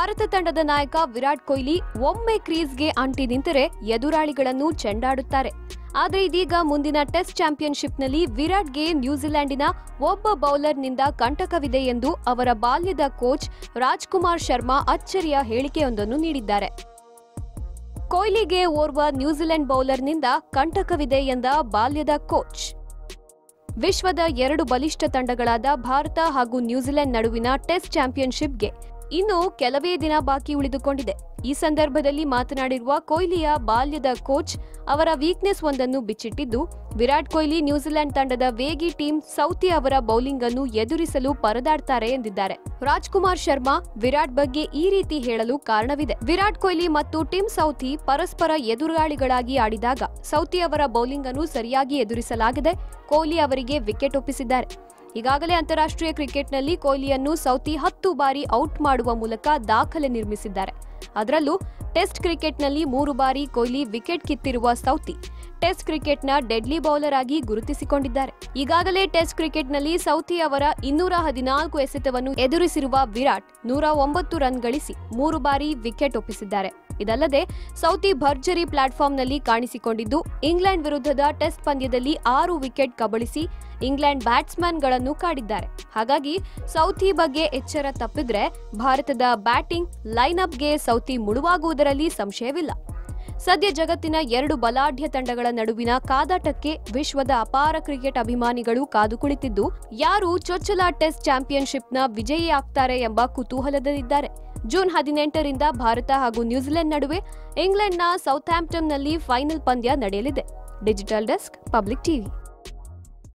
ಭಾರತ ತಂಡದ ನಾಯಕ ವಿರಾಟ್ ಕೊಹ್ಲಿ ಒಮ್ಮೆ ಕ್ರೀಸ್ಗೆ ಅಂಟಿ ನಿಂತರೆ ಎದುರಾಳಿಗಳನ್ನು ಚೆಂಡಾಡುತ್ತಾರೆ ಆದರೆ ಇದೀಗ ಮುಂದಿನ ಟೆಸ್ಟ್ ಚಾಂಪಿಯನ್ಶಿಪ್ನಲ್ಲಿ ವಿರಾಟ್ಗೆ ನ್ಯೂಜಿಲೆಂಡಿನ ಒಬ್ಬ ಬೌಲರ್ನಿಂದ ಕಂಟಕವಿದೆ ಎಂದು ಅವರ ಬಾಲ್ಯದ ಕೋಚ್ ರಾಜ್ಕುಮಾರ್ ಶರ್ಮಾ ಅಚ್ಚರಿಯ ಹೇಳಿಕೆಯೊಂದನ್ನು ನೀಡಿದ್ದಾರೆ ಕೊಹ್ಲಿಗೆ ಓರ್ವ ನ್ಯೂಜಿಲೆಂಡ್ ಬೌಲರ್ನಿಂದ ಕಂಟಕವಿದೆ ಎಂದ ಬಾಲ್ಯದ ಕೋಚ್ ವಿಶ್ವದ ಎರಡು ಬಲಿಷ್ಠ ತಂಡಗಳಾದ ಭಾರತ ಹಾಗೂ ನ್ಯೂಜಿಲೆಂಡ್ ನಡುವಿನ ಟೆಸ್ಟ್ ಚಾಂಪಿಯನ್ಶಿಪ್ಗೆ ಇನ್ನು ಕೆಲವೇ ದಿನ ಬಾಕಿ ಉಳಿದುಕೊಂಡಿದೆ ಈ ಸಂದರ್ಭದಲ್ಲಿ ಮಾತನಾಡಿರುವ ಕೊಹ್ಲಿಯ ಬಾಲ್ಯದ ಕೋಚ್ ಅವರ ವೀಕ್ನೆಸ್ ಒಂದನ್ನು ಬಿಚ್ಚಿಟ್ಟಿದ್ದು ವಿರಾಟ್ ಕೊಹ್ಲಿ ನ್ಯೂಜಿಲೆಂಡ್ ತಂಡದ ವೇಗಿ ಟೀಮ್ ಸೌತಿ ಅವರ ಬೌಲಿಂಗ್ ಅನ್ನು ಎದುರಿಸಲು ಪರದಾಡ್ತಾರೆ ಎಂದಿದ್ದಾರೆ ರಾಜ್ಕುಮಾರ್ ಶರ್ಮಾ ವಿರಾಟ್ ಬಗ್ಗೆ ಈ ರೀತಿ ಹೇಳಲು ಕಾರಣವಿದೆ ವಿರಾಟ್ ಕೊಹ್ಲಿ ಮತ್ತು ಟಿಮ್ ಸೌತಿ ಪರಸ್ಪರ ಎದುರಾಳಿಗಳಾಗಿ ಆಡಿದಾಗ ಸೌತಿ ಅವರ ಬೌಲಿಂಗ್ ಅನ್ನು ಸರಿಯಾಗಿ ಎದುರಿಸಲಾಗಿದೆ ಕೊಹ್ಲಿ ಅವರಿಗೆ ವಿಕೆಟ್ ಒಪ್ಪಿಸಿದ್ದಾರೆ ಈಗಾಗಲೇ ಅಂತಾರಾಷ್ಟ್ರೀಯ ಕ್ರಿಕೆಟ್ನಲ್ಲಿ ಕೊಹ್ಲಿಯನ್ನು ಸೌತಿ ಹತ್ತು ಬಾರಿ ಔಟ್ ಮಾಡುವ ಮೂಲಕ ದಾಖಲೆ ನಿರ್ಮಿಸಿದ್ದಾರೆ ಅದರಲ್ಲೂ ಟೆಸ್ಟ್ ಕ್ರಿಕೆಟ್ನಲ್ಲಿ ಮೂರು ಬಾರಿ ಕೊಹ್ಲಿ ವಿಕೆಟ್ ಕಿತ್ತಿರುವ ಸೌತಿ ಟೆಸ್ಟ್ ಕ್ರಿಕೆಟ್ನ ಡೆಡ್ಲಿ ಬೌಲರ್ ಆಗಿ ಗುರುತಿಸಿಕೊಂಡಿದ್ದಾರೆ ಈಗಾಗಲೇ ಟೆಸ್ಟ್ ಕ್ರಿಕೆಟ್ನಲ್ಲಿ ಸೌತಿ ಅವರ ಇನ್ನೂರ ಹದಿನಾಲ್ಕು ಎಸೆತವನ್ನು ಎದುರಿಸಿರುವ ವಿರಾಟ್ ನೂರ ಒಂಬತ್ತು ರನ್ ಗಳಿಸಿ ಮೂರು ಬಾರಿ ವಿಕೆಟ್ ಒಪ್ಪಿಸಿದ್ದಾರೆ ಇದಲ್ಲದೆ ಸೌತಿ ಭರ್ಜರಿ ಪ್ಲಾಟ್ಫಾರ್ಮ್ನಲ್ಲಿ ಕಾಣಿಸಿಕೊಂಡಿದ್ದು ಇಂಗ್ಲೆಂಡ್ ವಿರುದ್ಧದ ಟೆಸ್ಟ್ ಪಂದ್ಯದಲ್ಲಿ ಆರು ವಿಕೆಟ್ ಕಬಳಿಸಿ ಇಂಗ್ಲೆಂಡ್ ಬ್ಯಾಟ್ಸ್ಮನ್ಗಳನ್ನು ಕಾಡಿದ್ದಾರೆ ಹಾಗಾಗಿ ಸೌತಿ ಬಗ್ಗೆ ಎಚ್ಚರ ತಪ್ಪಿದ್ರೆ ಭಾರತದ ಬ್ಯಾಟಿಂಗ್ ಲೈನ್ಅಪ್ಗೆ ಸೌತಿ ಮುಳುವಾಗುವುದರಲ್ಲಿ ಸಂಶಯವಿಲ್ಲ ಸದ್ಯ ಜಗತ್ತಿನ ಎರಡು ಬಲಾಢ್ಯ ತಂಡಗಳ ನಡುವಿನ ಕಾದಾಟಕ್ಕೆ ವಿಶ್ವದ ಅಪಾರ ಕ್ರಿಕೆಟ್ ಅಭಿಮಾನಿಗಳು ಕಾದು ಕುಳಿತಿದ್ದು ಯಾರು ಚೊಚ್ಚಲ ಟೆಸ್ಟ್ ಚಾಂಪಿಯನ್ಶಿಪ್ನ ವಿಜಯಿ ಆಗ್ತಾರೆ ಎಂಬ ಕುತೂಹಲದಲ್ಲಿದ್ದಾರೆ ಜೂನ್ ಹದಿನೆಂಟರಿಂದ ಭಾರತ ಹಾಗೂ ನ್ಯೂಜಿಲೆಂಡ್ ನಡುವೆ ಇಂಗ್ಲೆಂಡ್ನ ಸೌಥ್ಯಾಂಪ್ಟನ್ನಲ್ಲಿ ಫೈನಲ್ ಪಂದ್ಯ ನಡೆಯಲಿದೆ ಡಿಜಿಟಲ್ ಡೆಸ್ಕ್ ಪಬ್ಲಿಕ್ ಟಿವಿ